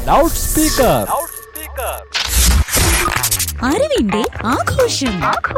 loud speaker അറിവിന്റെ ആഘോഷം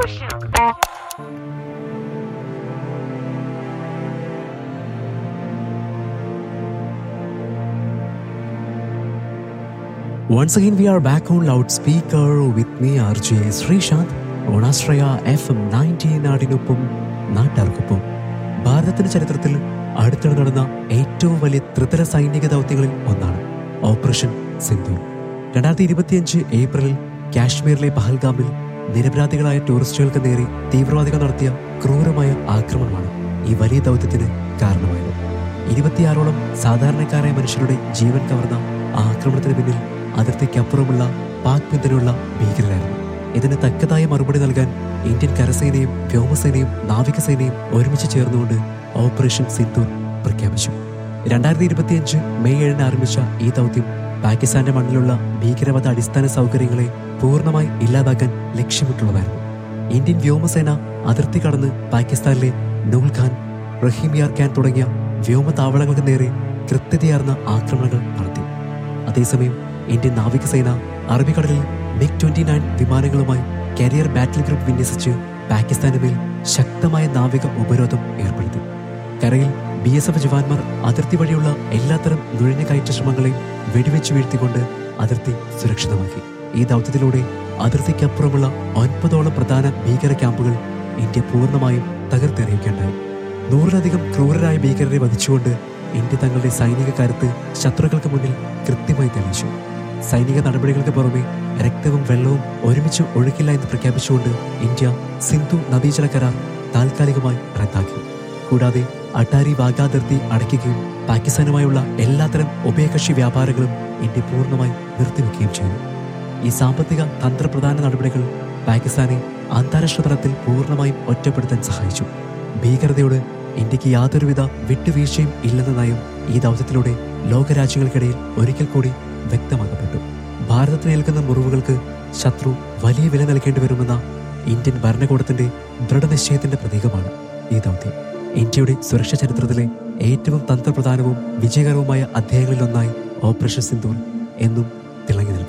Once again, we are back on loudspeaker with me, RJ Sreesanth ഓണാശ്രയ F M nineteen നാടിനൊപ്പം നാട്ടാർക്കൊപ്പം ഭാരതത്തിന്റെ ചരിത്രത്തിൽ അടുത്തിടെ നടന്ന ഏറ്റവും വലിയ ത്രിതല സൈനിക ദൗത്യങ്ങളിൽ ഒന്നാണ് ഓപ്പറേഷൻ സിന്ധൂർ രണ്ടായിരത്തി ഇരുപത്തിയഞ്ച് ഏപ്രിലിൽ കാശ്മീരിലെ പഹൽഗാമിൽ നിരപരാധികളായ ടൂറിസ്റ്റുകൾക്ക് നേരെ തീവ്രവാദികൾ നടത്തിയ ക്രൂരമായ ആക്രമണമാണ് ഈ വലിയ ദൗത്യത്തിന് കാരണമായത് ഇരുപത്തിയാറോളം സാധാരണക്കാരായ മനുഷ്യരുടെ ജീവൻ കവർന്ന ആ ആക്രമണത്തിന് പിന്നിൽ അതിർത്തിക്കപ്പുറമുള്ള പാക് പിന്തുണയുള്ള ഭീകരരായിരുന്നു ഇതിന് തക്കതായ മറുപടി നൽകാൻ ഇന്ത്യൻ കരസേനയും വ്യോമസേനയും നാവികസേനയും ഒരുമിച്ച് ചേർന്നുകൊണ്ട് ഓപ്പറേഷൻ സിന്ദൂർ പ്രഖ്യാപിച്ചു രണ്ടായിരത്തി ഇരുപത്തിയഞ്ച് മെയ് ഏഴിന് ആരംഭിച്ച ഈ ദൗത്യം പാകിസ്ഥാന്റെ മണ്ണിലുള്ള ഭീകരവാദ അടിസ്ഥാന സൗകര്യങ്ങളെ പൂർണ്ണമായി ഇല്ലാതാക്കാൻ ലക്ഷ്യമിട്ടുള്ളതായിരുന്നു ഇന്ത്യൻ വ്യോമസേന അതിർത്തി കടന്ന് പാകിസ്ഥാനിലെ നൂൽഖാൻ റഹീമിയാർ ഖാൻ തുടങ്ങിയ വ്യോമതാവളങ്ങൾക്ക് നേരെ കൃത്യതയാർന്ന ആക്രമണങ്ങൾ നടത്തി അതേസമയം ഇന്ത്യൻ നാവികസേന അറബിക്കടലിൽ മിഗ് ട്വന്റി നയൻ വിമാനങ്ങളുമായി കരിയർ ബാറ്റിൽ ഗ്രൂപ്പ് വിന്യസിച്ച് പാകിസ്ഥാന് മേൽ ശക്തമായ നാവിക ഉപരോധം ഏർപ്പെടുത്തി കരയിൽ ബി എസ് എഫ് ജവാന്മാർ അതിർത്തി വഴിയുള്ള എല്ലാത്തരം നുഴഞ്ഞുകയറ്റ ശ്രമങ്ങളെയും വെടിവെച്ച് വീഴ്ത്തിക്കൊണ്ട് അതിർത്തി സുരക്ഷിതമാക്കി ഈ ദൗത്യത്തിലൂടെ അതിർത്തിക്കപ്പുറമുള്ള ഒൻപതോളം പ്രധാന ഭീകര ക്യാമ്പുകൾ ഇന്ത്യ പൂർണ്ണമായും തകർത്തെറിയിക്കേണ്ടായി നൂറിലധികം ക്രൂരരായ ഭീകരരെ വധിച്ചുകൊണ്ട് ഇന്ത്യ തങ്ങളുടെ സൈനിക കരുത്ത് ശത്രുക്കൾക്ക് മുന്നിൽ കൃത്യമായി തെളിയിച്ചു സൈനിക നടപടികൾക്ക് പുറമെ രക്തവും വെള്ളവും ഒരുമിച്ച് ഒഴുക്കില്ല എന്ന് പ്രഖ്യാപിച്ചുകൊണ്ട് ഇന്ത്യ സിന്ധു നദീജല കരാർ താൽക്കാലികമായി റദ്ദാക്കി കൂടാതെ അട്ടാരി വാഗാതിർത്തി അടയ്ക്കുകയും പാകിസ്ഥാനുമായുള്ള എല്ലാത്തരം ഉഭയകക്ഷി വ്യാപാരങ്ങളും ഇന്ത്യ പൂർണ്ണമായി നിർത്തിവെക്കുകയും ചെയ്തു ഈ സാമ്പത്തിക തന്ത്രപ്രധാന നടപടികൾ പാകിസ്ഥാനെ അന്താരാഷ്ട്ര തലത്തിൽ പൂർണ്ണമായും ഒറ്റപ്പെടുത്താൻ സഹായിച്ചു ഭീകരതയോട് ഇന്ത്യക്ക് യാതൊരുവിധ വിട്ടുവീഴ്ചയും ഇല്ലെന്ന നയം ഈ ദൗത്യത്തിലൂടെ ലോകരാജ്യങ്ങൾക്കിടയിൽ ഒരിക്കൽ കൂടി വ്യക്തമാക്കപ്പെട്ടു ഭാരതത്തിന് ഏൽക്കുന്ന മുറിവുകൾക്ക് ശത്രു വലിയ വില നൽകേണ്ടി വരുമെന്ന ഇന്ത്യൻ ഭരണകൂടത്തിന്റെ ദൃഢനിശ്ചയത്തിന്റെ പ്രതീകമാണ് ഈ ദൗത്യം ഇന്ത്യയുടെ സുരക്ഷാ ചരിത്രത്തിലെ ഏറ്റവും തന്ത്രപ്രധാനവും വിജയകരവുമായ അധ്യായങ്ങളിലൊന്നായി ഓപ്പറേഷൻ സിന്ദൂർ എന്നും